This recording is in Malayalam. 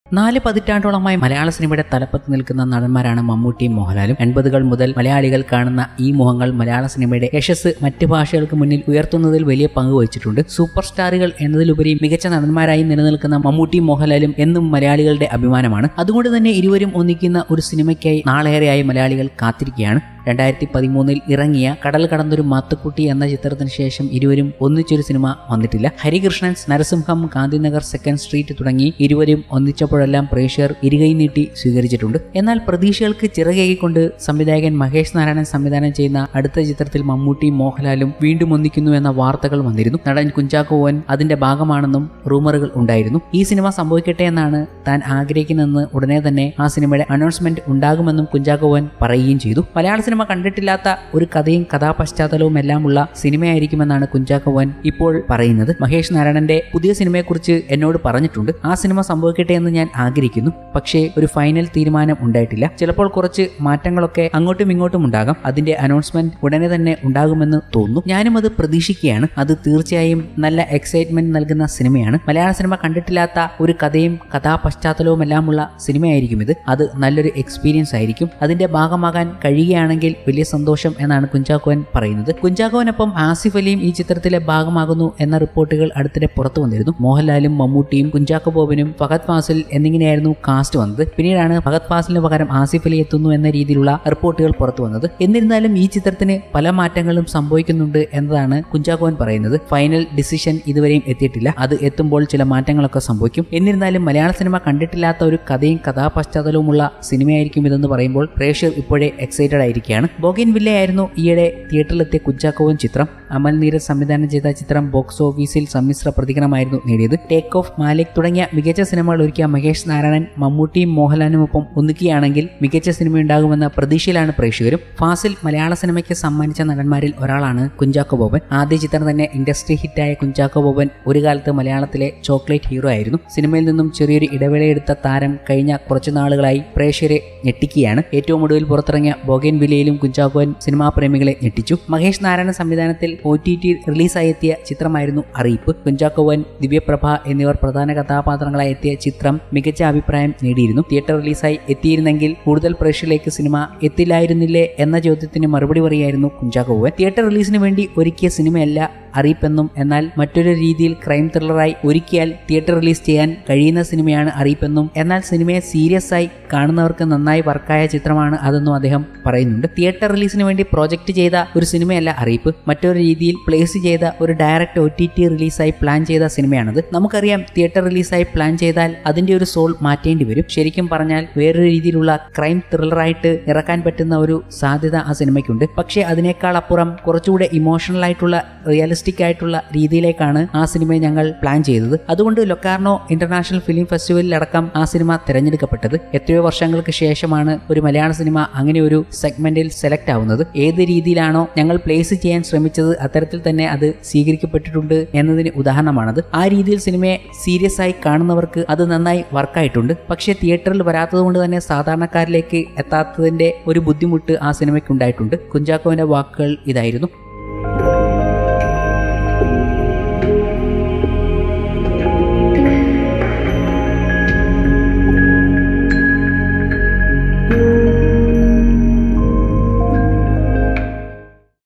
നാല് പതിറ്റാണ്ടോളമായി മലയാള സിനിമയുടെ തലപ്പത്ത് നിൽക്കുന്ന നടന്മാരാണ് മമ്മൂട്ടിയും മോഹൻലാലും എൺപതുകൾ മുതൽ മലയാളികൾ കാണുന്ന ഈ മുഖങ്ങൾ മലയാള സിനിമയുടെ യശസ് മറ്റ് ഭാഷകൾക്ക് മുന്നിൽ ഉയർത്തുന്നതിൽ വലിയ പങ്ക് വഹിച്ചിട്ടുണ്ട് സൂപ്പർ സ്റ്റാറുകൾ എന്നതിലുപരി മികച്ച നടന്മാരായി നിലനിൽക്കുന്ന മമ്മൂട്ടിയും മോഹൻലാലും എന്നും മലയാളികളുടെ അഭിമാനമാണ് അതുകൊണ്ട് തന്നെ ഇരുവരും ഒന്നിക്കുന്ന ഒരു സിനിമയ്ക്കായി നാളേറെയായി മലയാളികൾ കാത്തിരിക്കുകയാണ് രണ്ടായിരത്തി പതിമൂന്നിൽ ഇറങ്ങിയ കടൽ കടന്നൊരു മാത്തുക്കുട്ടി എന്ന ചിത്രത്തിന് ശേഷം ഇരുവരും ഒന്നിച്ചൊരു സിനിമ വന്നിട്ടില്ല ഹരികൃഷ്ണൻസ് നരസിംഹം ഗാന്ധിനഗർ സെക്കൻഡ് സ്ട്രീറ്റ് തുടങ്ങി ഇരുവരും ഒന്നിച്ചപ്പോഴെല്ലാം പ്രേക്ഷകർ ഇരുകൈ നീട്ടി സ്വീകരിച്ചിട്ടുണ്ട് എന്നാൽ പ്രതീക്ഷകൾക്ക് ചിറകേകിക്കൊണ്ട് സംവിധായകൻ മഹേഷ് നാരായണൻ സംവിധാനം ചെയ്യുന്ന അടുത്ത ചിത്രത്തിൽ മമ്മൂട്ടിയും മോഹൻലാലും വീണ്ടും ഒന്നിക്കുന്നു എന്ന വാർത്തകൾ വന്നിരുന്നു നടൻ കുഞ്ചാക്കോവൻ അതിന്റെ ഭാഗമാണെന്നും റൂമറുകൾ ഉണ്ടായിരുന്നു ഈ സിനിമ സംഭവിക്കട്ടെ എന്നാണ് താൻ ആഗ്രഹിക്കുന്നതെന്ന് ഉടനെ തന്നെ ആ സിനിമയുടെ അനൗൺസ്മെന്റ് ഉണ്ടാകുമെന്നും കുഞ്ചാക്കോവൻ പറയുകയും ചെയ്തു മലയാള സിനിമ കണ്ടിട്ടില്ലാത്ത ഒരു കഥയും കഥാപശ്ചാത്തലവും എല്ലാമുള്ള സിനിമയായിരിക്കുമെന്നാണ് കുഞ്ചാക്കോവൻ ഇപ്പോൾ പറയുന്നത് മഹേഷ് നാരായണന്റെ പുതിയ സിനിമയെക്കുറിച്ച് എന്നോട് പറഞ്ഞിട്ടുണ്ട് ആ സിനിമ സംഭവിക്കട്ടെ എന്ന് ഞാൻ ആഗ്രഹിക്കുന്നു പക്ഷേ ഒരു ഫൈനൽ തീരുമാനം ഉണ്ടായിട്ടില്ല ചിലപ്പോൾ കുറച്ച് മാറ്റങ്ങളൊക്കെ അങ്ങോട്ടും ഇങ്ങോട്ടും ഉണ്ടാകാം അതിന്റെ അനൗൺസ്മെന്റ് ഉടനെ തന്നെ ഉണ്ടാകുമെന്ന് തോന്നുന്നു ഞാനും അത് പ്രതീക്ഷിക്കുകയാണ് അത് തീർച്ചയായും നല്ല എക്സൈറ്റ്മെന്റ് നൽകുന്ന സിനിമയാണ് മലയാള സിനിമ കണ്ടിട്ടില്ലാത്ത ഒരു കഥയും കഥാപശ്ചാത്തലവും എല്ലാമുള്ള സിനിമയായിരിക്കും ഇത് അത് നല്ലൊരു എക്സ്പീരിയൻസ് ആയിരിക്കും അതിന്റെ ഭാഗമാകാൻ കഴിയുകയാണെങ്കിൽ വലിയ സന്തോഷം എന്നാണ് കുഞ്ചാക്കോൻ പറയുന്നത് കുഞ്ചാക്കോനൊപ്പം ആസിഫ് അലിയും ഈ ചിത്രത്തിലെ ഭാഗമാകുന്നു എന്ന റിപ്പോർട്ടുകൾ അടുത്തിടെ പുറത്തു വന്നിരുന്നു മോഹൻലാലും മമ്മൂട്ടിയും കുഞ്ചാക്കോ ബോബനും ഫഹദ് ഫാസിൽ എന്നിങ്ങനെയായിരുന്നു കാസ്റ്റ് വന്നത് പിന്നീടാണ് ഫഹദ് ഫാസിലിന് പകരം ആസിഫ് അലി എത്തുന്നു എന്ന രീതിയിലുള്ള റിപ്പോർട്ടുകൾ പുറത്തു വന്നത് എന്നിരുന്നാലും ഈ ചിത്രത്തിന് പല മാറ്റങ്ങളും സംഭവിക്കുന്നുണ്ട് എന്നതാണ് കുഞ്ചാക്കോൻ പറയുന്നത് ഫൈനൽ ഡിസിഷൻ ഇതുവരെയും എത്തിയിട്ടില്ല അത് എത്തുമ്പോൾ ചില മാറ്റങ്ങളൊക്കെ സംഭവിക്കും എന്നിരുന്നാലും മലയാള സിനിമ കണ്ടിട്ടില്ലാത്ത ഒരു കഥയും കഥാപശ്ചാത്തലവുമുള്ള സിനിമയായിരിക്കും ഇതെന്ന് പറയുമ്പോൾ പ്രേക്ഷകർ ഇപ്പോഴേ എക്സൈറ്റഡ് ആയിരിക്കുകയാണ് ബോഗിൻ വില്ലയായിരുന്നു ഈയിടെ തിയേറ്ററിലെത്തിയ കുഞ്ചാക്കോവൻ ചിത്രം അമൽ നീരജ് സംവിധാനം ചെയ്ത ചിത്രം ബോക്സ് ഓഫീസിൽ സമ്മിശ്ര പ്രതികരണമായിരുന്നു നേടിയത് ടേക്ക് ഓഫ് മാലിക് തുടങ്ങിയ മികച്ച സിനിമകൾ ഒരുക്കിയ മഹേഷ് നാരായണൻ മമ്മൂട്ടിയും മോഹൻലാലിനുമൊപ്പം ഒന്നിക്കുകയാണെങ്കിൽ മികച്ച സിനിമയുണ്ടാകുമെന്ന പ്രതീക്ഷയിലാണ് പ്രേക്ഷകരും ഫാസിൽ മലയാള സിനിമയ്ക്ക് സമ്മാനിച്ച നടന്മാരിൽ ഒരാളാണ് കുഞ്ചാക്കോ ബോബൻ ആദ്യ ചിത്രം തന്നെ ഇൻഡസ്ട്രി ഹിറ്റായ കുഞ്ചാക്കോ ബോബൻ ഒരു കാലത്ത് മലയാളത്തിലെ ചോക്ലേറ്റ് ഹീറോ ആയിരുന്നു സിനിമയിൽ നിന്നും ചെറിയൊരു ഇടവേളയെടുത്ത താരം കഴിഞ്ഞ കുറച്ചു നാളുകളായി പ്രേക്ഷകരെ ഞെട്ടിക്കുകയാണ് ഏറ്റവും ഒടുവിൽ പുറത്തിറങ്ങിയ ബോഗൻ വിലയിലും കുഞ്ചാക്കോൻ സിനിമാ പ്രേമികളെ ഞെട്ടിച്ചു മഹേഷ് നാരായണ സംവിധാനത്തിൽ ഒ ടി ടി റിലീസായി എത്തിയ ചിത്രമായിരുന്നു അറിയിപ്പ് കുഞ്ചാക്കോവൻ ദിവ്യപ്രഭ എന്നിവർ പ്രധാന കഥാപാത്രങ്ങളായി എത്തിയ ചിത്രം മികച്ച അഭിപ്രായം നേടിയിരുന്നു തിയേറ്റർ റിലീസായി എത്തിയിരുന്നെങ്കിൽ കൂടുതൽ പ്രേക്ഷകരിലേക്ക് സിനിമ എത്തില്ലായിരുന്നില്ലേ എന്ന ചോദ്യത്തിന് മറുപടി പറയായിരുന്നു കുഞ്ചാക്കോവൻ തിയേറ്റർ റിലീസിന് വേണ്ടി ഒരുക്കിയ സിനിമയല്ല അറിയിപ്പെന്നും എന്നാൽ മറ്റൊരു രീതിയിൽ ക്രൈം ത്രില്ലറായി ഒരുക്കിയാൽ തിയേറ്റർ റിലീസ് ചെയ്യാൻ കഴിയുന്ന സിനിമയാണ് അറിയിപ്പെന്നും എന്നാൽ സിനിമയെ സീരിയസ് ആയി കാണുന്നവർക്ക് നന്നായി വർക്കായ ചിത്രമാണ് അതെന്നും അദ്ദേഹം പറയുന്നുണ്ട് തിയേറ്റർ റിലീസിന് വേണ്ടി പ്രോജക്റ്റ് ചെയ്ത ഒരു സിനിമയല്ല അറിയിപ്പ് മറ്റൊരു രീതിയിൽ പ്ലേസ് ചെയ്ത ഒരു ഡയറക്റ്റ് ഒ ടി ടി റിലീസായി പ്ലാൻ ചെയ്ത സിനിമയാണത് നമുക്കറിയാം തിയേറ്റർ റിലീസായി പ്ലാൻ ചെയ്താൽ അതിന്റെ ഒരു സോൾ മാറ്റേണ്ടി വരും ശരിക്കും പറഞ്ഞാൽ വേറൊരു രീതിയിലുള്ള ക്രൈം ത്രില്ലറായിട്ട് ഇറക്കാൻ പറ്റുന്ന ഒരു സാധ്യത ആ സിനിമയ്ക്കുണ്ട് പക്ഷേ അതിനേക്കാൾ അപ്പുറം കുറച്ചുകൂടെ ഇമോഷണൽ ആയിട്ടുള്ള റിയലിസ്റ്റിക് ആയിട്ടുള്ള രീതിയിലേക്കാണ് ആ സിനിമയെ ഞങ്ങൾ പ്ലാൻ ചെയ്തത് അതുകൊണ്ട് ലൊക്കാർണോ ഇന്റർനാഷണൽ ഫിലിം ഫെസ്റ്റിവലിലടക്കം ആ സിനിമ തിരഞ്ഞെടുക്കപ്പെട്ടത് എത്രയോ വർഷങ്ങൾക്ക് ശേഷമാണ് ഒരു മലയാള സിനിമ അങ്ങനെ ഒരു സെഗ്മെന്റിൽ സെലക്ട് ആവുന്നത് ഏത് രീതിയിലാണോ ഞങ്ങൾ പ്ലേസ് ചെയ്യാൻ ശ്രമിച്ചത് അത്തരത്തിൽ തന്നെ അത് സ്വീകരിക്കപ്പെട്ടിട്ടുണ്ട് എന്നതിന് ഉദാഹരണമാണത് ആ രീതിയിൽ സിനിമയെ സീരിയസ് ആയി കാണുന്നവർക്ക് അത് നന്നായി വർക്കായിട്ടുണ്ട് പക്ഷേ തിയേറ്ററിൽ വരാത്തത് കൊണ്ട് തന്നെ സാധാരണക്കാരിലേക്ക് എത്താത്തതിന്റെ ഒരു ബുദ്ധിമുട്ട് ആ സിനിമയ്ക്ക് ഉണ്ടായിട്ടുണ്ട് കുഞ്ചാക്കോവിന്റെ വാക്കുകൾ ഇതായിരുന്നു